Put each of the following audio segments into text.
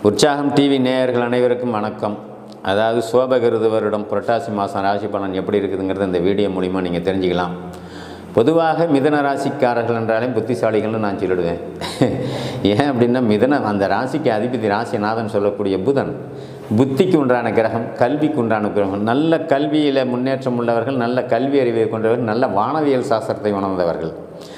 உற்சாகம் டிவி நேயர்கள் அனைவருக்கும் வணக்கம் அதாவது சோபகிருது வருடம் புரட்டாசி மாதம் ராசி பலன் எப்படி இருக்குதுங்கிறது இந்த வீடியோ மூலிமா நீங்கள் தெரிஞ்சுக்கலாம் பொதுவாக மிதன ராசிக்காரர்கள் என்றாலே புத்திசாலிகள்னு நான் சொல்லிடுவேன் ஏன் அப்படின்னா மிதன அந்த ராசிக்கு அதிபதி ராசிநாதன் சொல்லக்கூடிய புதன் புத்திக்கு உண்டான கிரகம் கல்விக்கு உண்டான கிரகம் நல்ல கல்வியில் முன்னேற்றம் உள்ளவர்கள் நல்ல கல்வி அறிவை கொண்டவர்கள் நல்ல வானவியல் சாஸ்திரத்தை உணர்ந்தவர்கள்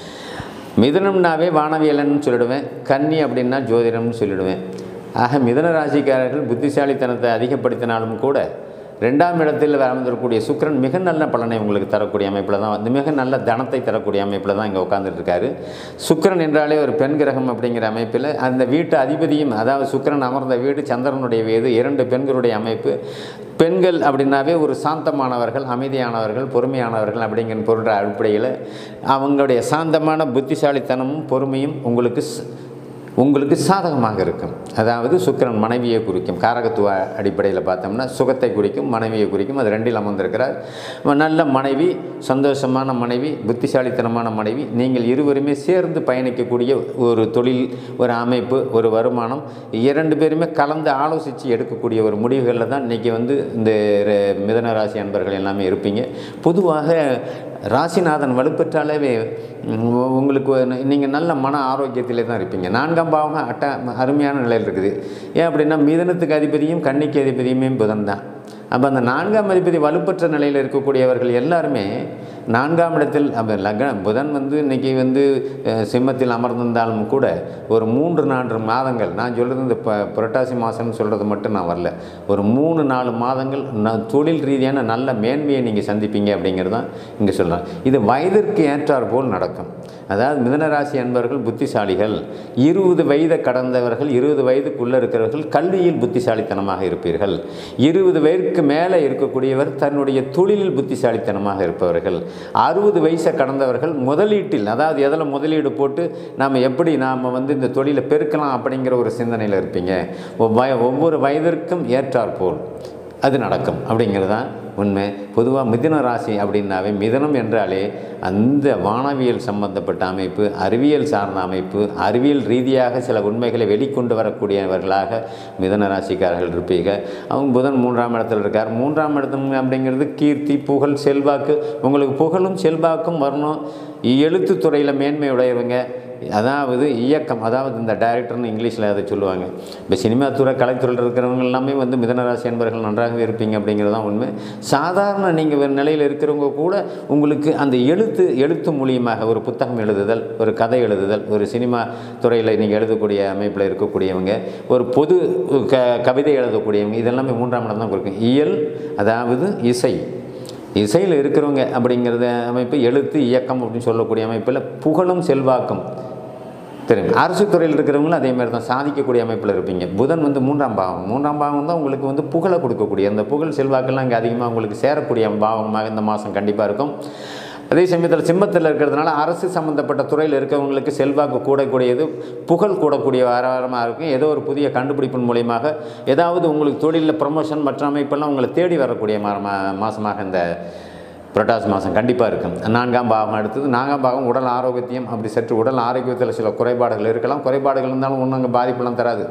மிதுனம்னாவே வானவியலன்னு சொல்லிடுவேன் கன்னி அப்படின்னா ஜோதிடம்னு சொல்லிடுவேன் ஆக மிதுன ராசிக்காரர்கள் புத்திசாலித்தனத்தை அதிகப்படுத்தினாலும் கூட ரெண்டாம் இடத்தில் அமர்ந்திருக்கக்கூடிய சுக்கிரன் மிக நல்ல பலனை உங்களுக்கு தரக்கூடிய அமைப்பில் தான் வந்து மிக நல்ல தனத்தை தரக்கூடிய அமைப்பில் தான் இங்கே உட்காந்துட்டு இருக்காரு சுக்கிரன் என்றாலே ஒரு பெண் கிரகம் அப்படிங்கிற அமைப்பில் அந்த வீட்டு அதிபதியும் அதாவது சுக்கிரன் அமர்ந்த வீடு சந்திரனுடைய வீடு இரண்டு பெண்களுடைய அமைப்பு பெண்கள் அப்படின்னாவே ஒரு சாந்தமானவர்கள் அமைதியானவர்கள் பொறுமையானவர்கள் அப்படிங்கிற பொருள் அடிப்படையில் அவங்களுடைய சாந்தமான புத்திசாலித்தனமும் பொறுமையும் உங்களுக்கு ச- உங்களுக்கு சாதகமாக இருக்கும் அதாவது சுக்கிரன் மனைவியை குறிக்கும் காரகத்துவ அடிப்படையில் பார்த்தோம்னா சுகத்தை குறிக்கும் மனைவியை குறிக்கும் அது ரெண்டில் அமர்ந்திருக்கிறார் நல்ல மனைவி சந்தோஷமான மனைவி புத்திசாலித்தனமான மனைவி நீங்கள் இருவருமே சேர்ந்து பயணிக்கக்கூடிய ஒரு தொழில் ஒரு அமைப்பு ஒரு வருமானம் இரண்டு பேருமே கலந்து ஆலோசித்து எடுக்கக்கூடிய ஒரு முடிவுகளில் தான் இன்றைக்கி வந்து இந்த ர- மிதன ராசி அன்பர்கள் எல்லாமே இருப்பீங்க பொதுவாக ராசிநாதன் வலுப்பெற்றாலே உம், உங்களுக்கு நீங்கள் நல்ல மன ஆரோக்கியத்திலே தான் இருப்பீங்க நான்காம் பாவம் அட்ட அருமையான நிலையில் இருக்குது ஏன் அப்படின்னா மிதனத்துக்கு அதிபதியும் கன்னிக்கு அதிபதியுமே புதன் தான் அப்போ அந்த நான்காம் அதிபதி வலுப்பெற்ற நிலையில் இருக்கக்கூடியவர்கள் எல்லாருமே நான்காம் இடத்தில் அப்போ லக்ன புதன் வந்து இன்னைக்கு வந்து அஹ், சிம்மத்தில் அமர்ந்திருந்தாலும் கூட ஒரு மூன்று நான்கு மாதங்கள் நான் சொல்கிறது இந்த ப புரட்டாசி மாதம்னு சொல்கிறது மட்டும் நான் வரல ஒரு மூணு நாலு மாதங்கள் ந தொழில் ரீதியான நல்ல மேன்மையை நீங்கள் சந்திப்பீங்க அப்படிங்கிறது தான் இங்கே சொல்கிறேன் இது வயதிற்கு ஏற்றாற் போல் நடக்கும் அதாவது மிதனராசி அன்பர்கள் புத்திசாலிகள் இருபது வயதை கடந்தவர்கள் இருபது வயதுக்குள்ளே இருக்கிறவர்கள் கல்வியில் புத்திசாலித்தனமாக இருப்பீர்கள் இருபது வயதுக்கு மேலே இருக்கக்கூடியவர் தன்னுடைய தொழிலில் புத்திசாலித்தனமாக இருப்பவர்கள் அறுபது வயசை கடந்தவர்கள் முதலீட்டில் அதாவது எதில் முதலீடு போட்டு நாம் எப்படி நாம் வந்து இந்த தொழிலை பெருக்கலாம் அப்படிங்கிற ஒரு சிந்தனையில் இருப்பீங்க ஒவ் வய- ஒவ்வொரு வயதிற்கும் ஏற்றாற்போல் அது நடக்கும் அப்படிங்கிறது தான் உண்மை பொதுவாக மிதுன ராசி அப்படின்னாவே மிதனம் என்றாலே அந்த வானவியல் சம்பந்தப்பட்ட அமைப்பு அறிவியல் சார்ந்த அமைப்பு அறிவியல் ரீதியாக சில உண்மைகளை வெளிக்கொண்டு வரக்கூடியவர்களாக மிதன ராசிக்காரர்கள் இருப்பீங்க அவங்க புதன் மூன்றாம் இடத்துல இருக்கார் மூன்றாம் இடத்துல அப்படிங்கிறது கீர்த்தி புகழ் செல்வாக்கு உங்களுக்கு புகழும் செல்வாக்கும் வரணும் எழுத்துத் துறையில் மேன்மை உடையவங்க அதாவது இயக்கம் அதாவது இந்த டைரக்டர்னு இங்கிலீஷில் அதை சொல்லுவாங்க இப்போ சினிமா துறை கலைத்துறையில் இருக்கிறவங்க எல்லாமே வந்து மிதனராசி என்பவர்கள் நன்றாகவே இருப்பீங்க அப்படிங்கிறது தான் உண்மை சாதாரண நீங்கள் நிலையில் இருக்கிறவங்க கூட உங்களுக்கு அந்த எழுத்து எழுத்து மூலியமாக ஒரு புத்தகம் எழுதுதல் ஒரு கதை எழுதுதல் ஒரு சினிமா துறையில் நீங்கள் எழுதக்கூடிய அமைப்பில் இருக்கக்கூடியவங்க ஒரு பொது க கவிதை எழுதக்கூடியவங்க இதெல்லாமே மூன்றாம் இடம் தான் கொடுக்கும் இயல் அதாவது இசை இசையில் இருக்கிறவங்க அப்படிங்கிறத அமைப்பு எழுத்து இயக்கம் அப்படின்னு சொல்லக்கூடிய அமைப்பில் புகழும் செல்வாக்கும் தெரியும் அரசு துறையில் இருக்கிறவங்களும் அதே மாதிரி தான் சாதிக்கக்கூடிய அமைப்பில் இருப்பீங்க புதன் வந்து மூன்றாம் பாவம் மூன்றாம் பாவம் தான் உங்களுக்கு வந்து புகழை கொடுக்கக்கூடிய அந்த புகழ் செல்வாக்கெல்லாம் இங்கே அதிகமாக உங்களுக்கு சேரக்கூடிய பாவமாக இந்த மாதம் கண்டிப்பாக இருக்கும் அதே சமயத்தில் சிம்மத்தில் இருக்கிறதுனால அரசு சம்மந்தப்பட்ட துறையில் இருக்கிறவங்களுக்கு செல்வாக்கு கூடக்கூடியது புகழ் கூடக்கூடிய வாரமாக இருக்கும் ஏதோ ஒரு புதிய கண்டுபிடிப்பின் மூலியமாக ஏதாவது உங்களுக்கு தொழிலில் ப்ரமோஷன் மற்ற அமைப்பெல்லாம் உங்களை தேடி வரக்கூடிய மா மா- மாதமாக இந்த புரட்டாசி மாதம் கண்டிப்பாக இருக்கும் நான்காம் பாகம் அடுத்தது நான்காம் பாகம் உடல் ஆரோக்கியம் அப்படி சற்று உடல் ஆரோக்கியத்தில் சில குறைபாடுகள் இருக்கலாம் குறைபாடுகள் இருந்தாலும் ஒன்றும் அங்கே பாதிப்பெல்லாம் தராது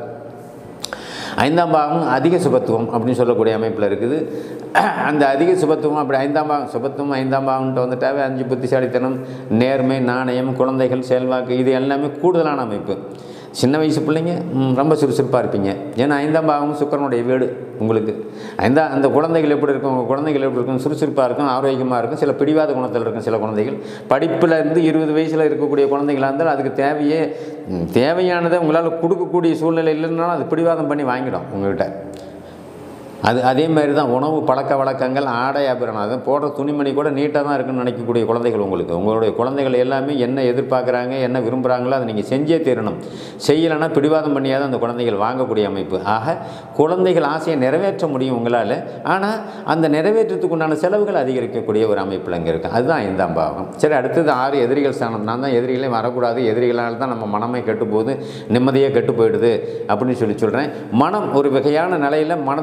ஐந்தாம் பாகம் அதிக சுபத்துவம் அப்படின்னு சொல்லக்கூடிய அமைப்பில் இருக்குது அந்த அதிக சுபத்துவம் அப்படி ஐந்தாம் பாகம் சுபத்துவம் ஐந்தாம் பாகம்ட்டு வந்துட்டாவே அஞ்சு புத்திசாலித்தனம் நேர்மை நாணயம் குழந்தைகள் செல்வாக்கு இது எல்லாமே கூடுதலான அமைப்பு சின்ன வயசு பிள்ளைங்க ம், ரொம்ப சுறுசுறுப்பாக இருப்பீங்க ஏன்னா ஐந்தாம் பாகம் சுக்கரனுடைய வீடு உங்களுக்கு ஐந்தா அந்த குழந்தைகள் எப்படி இருக்கும் உங்கள் குழந்தைகள் எப்படி இருக்கும் சுறுசுறுப்பாக இருக்கும் ஆரோக்கியமாக இருக்கும் சில பிடிவாத குணத்தில் இருக்கும் சில குழந்தைகள் படிப்பில் இருந்து இருபது வயசில் இருக்கக்கூடிய குழந்தைகளாக இருந்தால் அதுக்கு தேவையே ம், தேவையானதை உங்களால் கொடுக்கக்கூடிய சூழ்நிலை இல்லைன்னாலும் அது பிடிவாதம் பண்ணி வாங்கிடும் உங்கள்கிட்ட அது அதே மாதிரி தான் உணவு பழக்க வழக்கங்கள் ஆடை ஆபரணம் அது போடுற துணிமணி கூட நீட்டாக தான் இருக்குன்னு நினைக்கக்கூடிய குழந்தைகள் உங்களுக்கு உங்களுடைய குழந்தைகள் எல்லாமே என்ன எதிர்பார்க்குறாங்க என்ன விரும்புகிறாங்களோ அதை நீங்கள் செஞ்சே தீரணும் செய்யலைன்னா பிடிவாதம் பண்ணியாவது அந்த குழந்தைகள் வாங்கக்கூடிய அமைப்பு ஆக குழந்தைகள் ஆசையை நிறைவேற்ற முடியும் உங்களால் ஆனால் அந்த நிறைவேற்றத்துக்கு உண்டான செலவுகள் அதிகரிக்கக்கூடிய ஒரு அமைப்பில் இங்கே இருக்குது அதுதான் ஐந்தாம் பாவம் சரி அடுத்தது ஆறு எதிரிகள் ஸ்தானம் நான் தான் எதிரிகளே வரக்கூடாது எதிரிகளால் தான் நம்ம மனமே கெட்டு போகுது நிம்மதியாக கெட்டு போயிடுது அப்படின்னு சொல்லி சொல்கிறேன் மனம் ஒரு வகையான நிலையில் மனத்தை திஸ்திர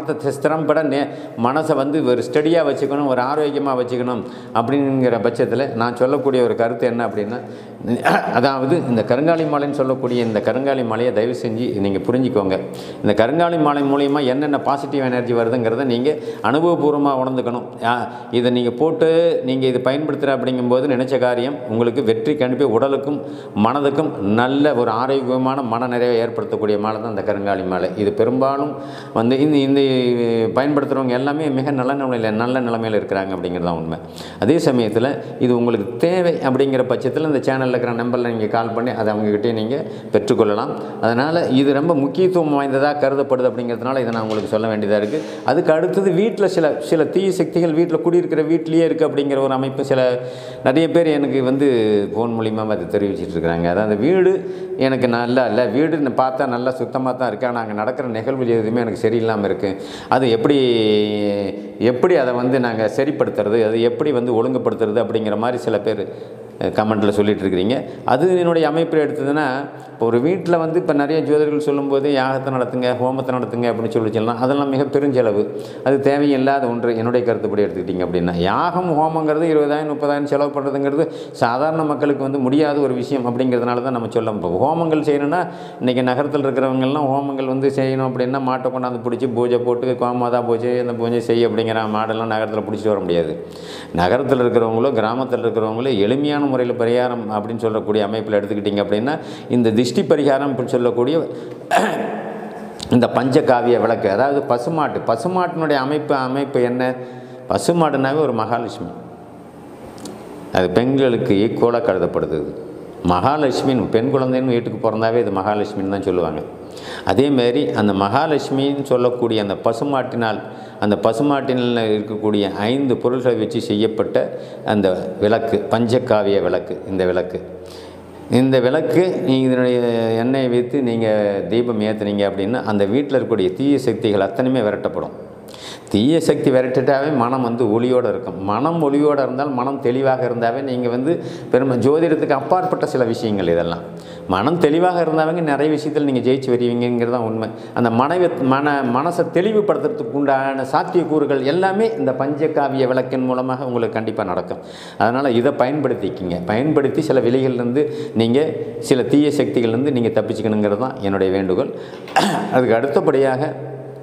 திறம்பட நே மனசை வந்து ஒரு ஸ்டடியாக வச்சுக்கணும் ஒரு ஆரோக்கியமாக வச்சுக்கணும் அப்படிங்கிற பட்சத்தில் நான் சொல்லக்கூடிய ஒரு கருத்து என்ன அப்படின்னா அதாவது இந்த கருங்காலி மாலைன்னு சொல்லக்கூடிய இந்த கருங்காலி மாலையை தயவு செஞ்சு நீங்கள் புரிஞ்சுக்கோங்க இந்த கருங்காலி மாலை மூலிமா என்னென்ன பாசிட்டிவ் எனர்ஜி வருதுங்கிறத நீங்கள் அனுபவபூர்வமாக உணர்ந்துக்கணும் ஆ, இதை நீங்கள் போட்டு நீங்கள் இது பயன்படுத்துகிற அப்படிங்கும்போது நினைச்ச காரியம் உங்களுக்கு வெற்றி கண்டிப்பாக உடலுக்கும் மனதுக்கும் நல்ல ஒரு ஆரோக்கியமான மன நிறைவை ஏற்படுத்தக்கூடிய மாலை தான் இந்த கருங்காலி மாலை இது பெரும்பாலும் வந்து இந்த இந்த பயன்படுத்துகிறவங்க எல்லாமே மிக நல்ல நிலையில் நல்ல நிலைமையில் இருக்கிறாங்க அப்படிங்கிறது தான் உண்மை அதே சமயத்தில் இது உங்களுக்கு தேவை அப்படிங்கிற பட்சத்தில் இந்த சேனலில் இருக்கிற நம்பரில் நீங்கள் கால் பண்ணி அதை அவங்ககிட்டயே நீங்கள் பெற்றுக்கொள்ளலாம் அதனால் இது ரொம்ப முக்கியத்துவம் வாய்ந்ததாக கருதப்படுது அப்படிங்கிறதுனால இதை நான் உங்களுக்கு சொல்ல வேண்டியதாக இருக்குது அதுக்கு அடுத்தது வீட்டில் சில சில தீய சக்திகள் வீட்டில் குடியிருக்கிற வீட்டிலேயே இருக்குது அப்படிங்கிற ஒரு அமைப்பு சில நிறைய பேர் எனக்கு வந்து ஃபோன் மூலியமாக அதை தெரிவிச்சிட்டு இருக்கிறாங்க அதாவது வீடு எனக்கு நல்லா இல்லை வீடு நான் பார்த்தா நல்லா சுத்தமாக தான் இருக்குது ஆனால் அங்கே நடக்கிற நிகழ்வு எதுவுமே எனக்கு சரியில்லாமல் இருக்குது அது எப்படி எப்படி அதை வந்து நாங்கள் சரிப்படுத்துறது அது எப்படி வந்து ஒழுங்குபடுத்துறது அப்படிங்கிற மாதிரி சில பேர் கமெண்ட்டில் சொல்லிட்டு இருக்கிறீங்க அது என்னுடைய அமைப்பில் எடுத்ததுன்னா இப்போ ஒரு வீட்டில் வந்து இப்போ நிறைய ஜோதிடர்கள் சொல்லும்போது யாகத்தை நடத்துங்க ஹோமத்தை நடத்துங்க அப்படின்னு சொல்லி சொல்லலாம் அதெல்லாம் மிக பெருஞ்செலவு அது தேவையில்லாத ஒன்று என்னுடைய கருத்துப்படி எடுத்துக்கிட்டிங்க அப்படின்னா யாகம் ஹோமங்கிறது இருபதாயிரம் முப்பதாயிரம் செலவு பண்ணுறதுங்கிறது சாதாரண மக்களுக்கு வந்து முடியாத ஒரு விஷயம் அப்படிங்கிறதுனால தான் நம்ம சொல்ல இப்போ ஹோமங்கள் செய்யணும்னா இன்றைக்கி நகரத்தில் இருக்கிறவங்கெல்லாம் ஹோமங்கள் வந்து செய்யணும் அப்படின்னா மாட்டை கொண்டாந்து பிடிச்சி பூஜை போட்டு கோமாதா பூஜை அந்த பூஜை செய்ய அப்படிங்கிற மாடெல்லாம் நகரத்தில் பிடிச்சிட்டு வர முடியாது நகரத்தில் இருக்கிறவங்களோ கிராமத்தில் இருக்கிறவங்களோ எளிமையான முறையில் பரிகாரம் அப்படின்னு சொல்லக்கூடிய அமைப்பில் எடுத்துக்கிட்டிங்க அப்படின்னா இந்த திஷ்டி பரிகாரம் அப்படின்னு சொல்லக்கூடிய இந்த பஞ்சகாவிய விளக்கு அதாவது பசுமாட்டு பசுமாட்டினுடைய அமைப்பு அமைப்பு என்ன பசுமாடுனாவே ஒரு மகாலட்சுமி அது பெண்களுக்கு ஈக்குவலாக கருதப்படுது இது. மகாலட்சுமின்னு பெண் குழந்தைன்னு வீட்டுக்கு பிறந்தாவே இது மகாலட்சுமின்னு தான் சொல்லுவாங்க அதேமாரி அந்த மகாலட்சுமின்னு சொல்லக்கூடிய அந்த பசுமாட்டினால் அந்த பசுமாட்டினில் இருக்கக்கூடிய ஐந்து பொருள்களை வச்சு செய்யப்பட்ட அந்த விளக்கு பஞ்சகாவிய விளக்கு இந்த விளக்கு இந்த விளக்கு நீங்கள் இதனுடைய எண்ணெயை வைத்து நீங்கள் தீபம் ஏற்றுனீங்க அப்படின்னா அந்த வீட்டில் இருக்கக்கூடிய தீய சக்திகள் அத்தனையுமே விரட்டப்படும் தீய சக்தி விரட்டிட்டாவே மனம் வந்து ஒளியோடு இருக்கும் மனம் ஒளியோடு இருந்தால் மனம் தெளிவாக இருந்தாவே நீங்கள் வந்து பெருமை ஜோதிடத்துக்கு அப்பாற்பட்ட சில விஷயங்கள் இதெல்லாம் மனம் தெளிவாக இருந்தாவங்க நிறைய விஷயத்தில் நீங்கள் ஜெயிச்சு வருவீங்கிறது தான் உண்மை அந்த மனைவி மன மனசை தெளிவுபடுத்துறதுக்கு உண்டான சாத்தியக்கூறுகள் எல்லாமே இந்த பஞ்சகாவிய விளக்கின் மூலமாக உங்களுக்கு கண்டிப்பாக நடக்கும் அதனால் இதை பயன்படுத்திக்கிங்க பயன்படுத்தி சில விலைகள்லேருந்து நீங்கள் சில தீய சக்திகள்லேருந்து நீங்கள் தப்பிச்சுக்கணுங்கிறது தான் என்னுடைய வேண்டுகோள் அதுக்கு அடுத்தபடியாக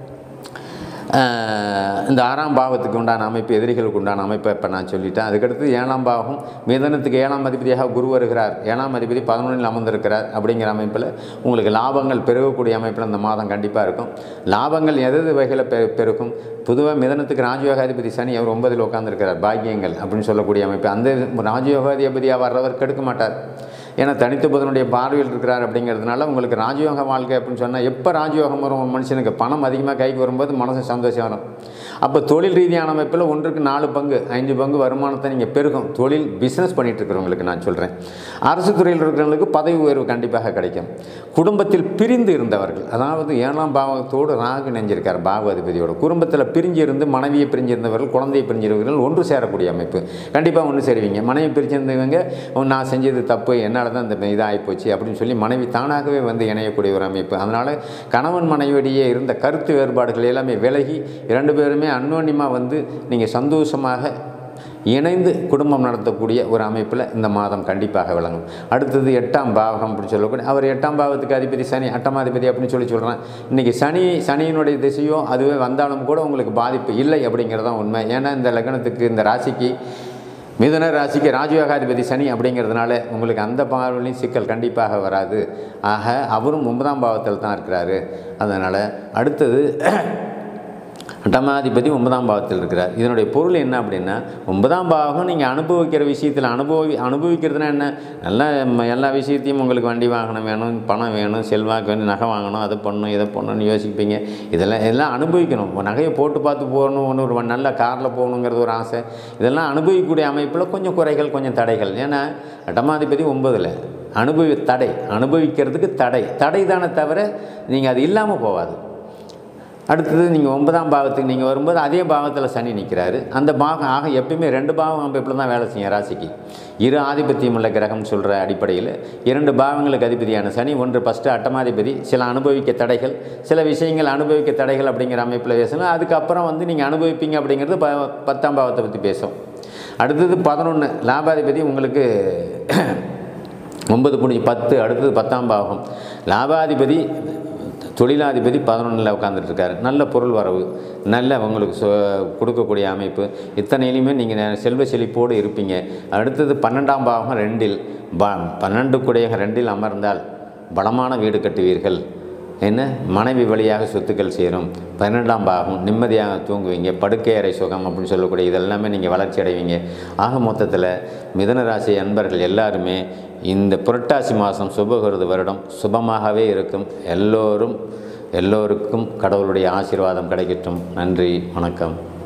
ஆஹ் இந்த ஆறாம் பாவத்துக்கு உண்டான அமைப்பு எதிரிகளுக்கு உண்டான அமைப்பை இப்போ நான் சொல்லிட்டேன் அதுக்கடுத்து ஏழாம் பாவம் மிதனத்துக்கு ஏழாம் அதிபதியாக குரு வருகிறார் ஏழாம் அதிபதி பதினொன்றில் அமர்ந்திருக்கிறார் அப்படிங்கிற அமைப்பில் உங்களுக்கு லாபங்கள் பெருகக்கூடிய அமைப்பில் இந்த மாதம் கண்டிப்பாக இருக்கும் லாபங்கள் எது எது வகையில் பெ பெருகும் பொதுவாக மிதனத்துக்கு ராஜயோகாதிபதி சனி அவர் ஒன்பதில் உட்காந்துருக்கிறார் பாக்கியங்கள் அப்படின்னு சொல்லக்கூடிய அமைப்பு அந்த ராஜயோகாதிபதியாக வர்றவர் கெடுக்க மாட்டார் ஏன்னா தனித்த புதனுடைய பார்வையில் இருக்கிறார் அப்படிங்கிறதுனால உங்களுக்கு ராஜயோக வாழ்க்கை அப்படின்னு சொன்னால் எப்போ ராஜயோகம் வரும் ஒரு மனுஷனுக்கு பணம் அதிகமாக கைக்கு வரும்போது மனசு சந்தோஷம் வரும் அப்போ தொழில் ரீதியான அமைப்பில் ஒன்றுக்கு நாலு பங்கு ஐந்து பங்கு வருமானத்தை நீங்கள் பெருகும் தொழில் பிஸ்னஸ் பண்ணிட்டு இருக்கிறவங்களுக்கு நான் சொல்கிறேன் அரசு துறையில் இருக்கிறவங்களுக்கு பதவி உயர்வு கண்டிப்பாக கிடைக்கும் குடும்பத்தில் பிரிந்து இருந்தவர்கள் அதாவது ஏழாம் பாவத்தோடு ராகு நெஞ்சிருக்கார் பாவதிபதியோட குடும்பத்தில் பிரிஞ்சு இருந்து மனைவியை பிரிஞ்சு இருந்தவர்கள் குழந்தையை பிரிஞ்சிருந்தவர்கள் ஒன்று சேரக்கூடிய அமைப்பு கண்டிப்பாக ஒன்று சேருவீங்க மனைவி பிரிஞ்சிருந்தவங்க "ஓ, நான் செஞ்சது தப்பு என்னால் தான் இந்த இதாகி போச்சு அப்படின்னு சொல்லி மனைவி தானாகவே வந்து இணையக்கூடிய ஒரு அமைப்பு அதனால் கணவன் மனைவியிடையே இருந்த கருத்து வேறுபாடுகள் எல்லாமே விலகி இரண்டு பேருமே அன்யோன்யமாக வந்து நீங்கள் சந்தோஷமாக இணைந்து குடும்பம் நடத்தக்கூடிய ஒரு அமைப்பில் இந்த மாதம் கண்டிப்பாக விளங்கும் அடுத்தது எட்டாம் பாவகம் அப்படின்னு சொல்லக்கூடிய அவர் எட்டாம் பாவத்துக்கு அதிபதி சனி அட்டமாதிபதி அப்படின்னு சொல்லி சொல்கிறேன் இன்றைக்கி சனி சனியினுடைய திசையோ அதுவே வந்தாலும் கூட உங்களுக்கு பாதிப்பு இல்லை அப்படிங்கிறதான் உண்மை ஏன்னா இந்த லக்னத்துக்கு இந்த ராசிக்கு மிதுன ராசிக்கு ராஜயோகாதிபதி சனி அப்படிங்கிறதுனால உங்களுக்கு அந்த பார்வையிலையும் சிக்கல் கண்டிப்பாக வராது ஆக அவரும் ஒன்பதாம் பாவத்தில் தான் இருக்கிறாரு அதனால் அடுத்தது அட்டமாதிபதி ஒன்பதாம் பாவத்தில் இருக்கிறார் இதனுடைய பொருள் என்ன அப்படின்னா ஒன்பதாம் பாவகம் நீங்கள் அனுபவிக்கிற விஷயத்தில் அனுபவி அனுபவிக்கிறதுனா என்ன நல்லா ம- எல்லா விஷயத்தையும் உங்களுக்கு வண்டி வாகனம் வேணும் பணம் வேணும் செல்வாக்கு வேணும் நகை வாங்கணும் அதை பண்ணணும் இதை பண்ணணும்னு யோசிப்பீங்க இதெல்லாம் எல்லாம் அனுபவிக்கணும் ஒரு நகையை போட்டு பார்த்து போகணும் ஒன்று ஒரு நல்ல காரில் போகணுங்கிறது ஒரு ஆசை இதெல்லாம் அனுபவிக்கக்கூடிய அமைப்பில் கொஞ்சம் குறைகள் கொஞ்சம் தடைகள் ஏன்னா அட்டமாதிபதி ஒன்பதில் அனுபவி தடை அனுபவிக்கிறதுக்கு தடை தடை தானே தவிர நீங்கள் அது இல்லாமல் போகாது அடுத்தது நீங்கள் ஒன்பதாம் பாவத்துக்கு நீங்கள் வரும்போது அதே பாவத்தில் சனி நிற்கிறாரு அந்த பாவம் ஆக எப்பயுமே ரெண்டு பாவம் அமைப்பில் தான் வேலை செய்யும் ராசிக்கு இரு ஆதிபத்தியம் உள்ள கிரகம் சொல்கிற அடிப்படையில் இரண்டு பாவங்களுக்கு அதிபதியான சனி ஒன்று ஃபஸ்ட்டு அட்டமாதிபதி சில அனுபவிக்க தடைகள் சில விஷயங்கள் அனுபவிக்க தடைகள் அப்படிங்கிற அமைப்பில் பேசணும் அதுக்கப்புறம் வந்து நீங்கள் அனுபவிப்பீங்க அப்படிங்கிறது ப பத்தாம் பாவத்தை பற்றி பேசும் அடுத்தது பதினொன்று லாபாதிபதி உங்களுக்கு ஒன்பது புள்ளி பத்து அடுத்தது பத்தாம் பாவம் லாபாதிபதி தொழிலாதிபதி பதினொன்றில் உட்காந்துட்டு இருக்காரு நல்ல பொருள் வரவு நல்ல உங்களுக்கு சொ கொடுக்கக்கூடிய அமைப்பு இத்தனையிலுமே நீங்கள் செல்வ செழிப்போடு இருப்பீங்க அடுத்தது பன்னெண்டாம் பாவம் ரெண்டில் ப பன்னெண்டு கூடிய ரெண்டில் அமர்ந்தால் பலமான வீடு கட்டுவீர்கள் என்ன மனைவி வழியாக சொத்துக்கள் சேரும் பன்னெண்டாம் பாகம் நிம்மதியாக தூங்குவீங்க படுக்கை அறை சுகம் அப்படின்னு சொல்லக்கூடிய இதெல்லாமே நீங்கள் வளர்ச்சி அடைவீங்க ஆக மொத்தத்தில் மிதனராசி அன்பர்கள் எல்லாருமே இந்த புரட்டாசி மாதம் சுபகிருது வருடம் சுபமாகவே இருக்கும் எல்லோரும் எல்லோருக்கும் கடவுளுடைய ஆசீர்வாதம் கிடைக்கட்டும் நன்றி வணக்கம்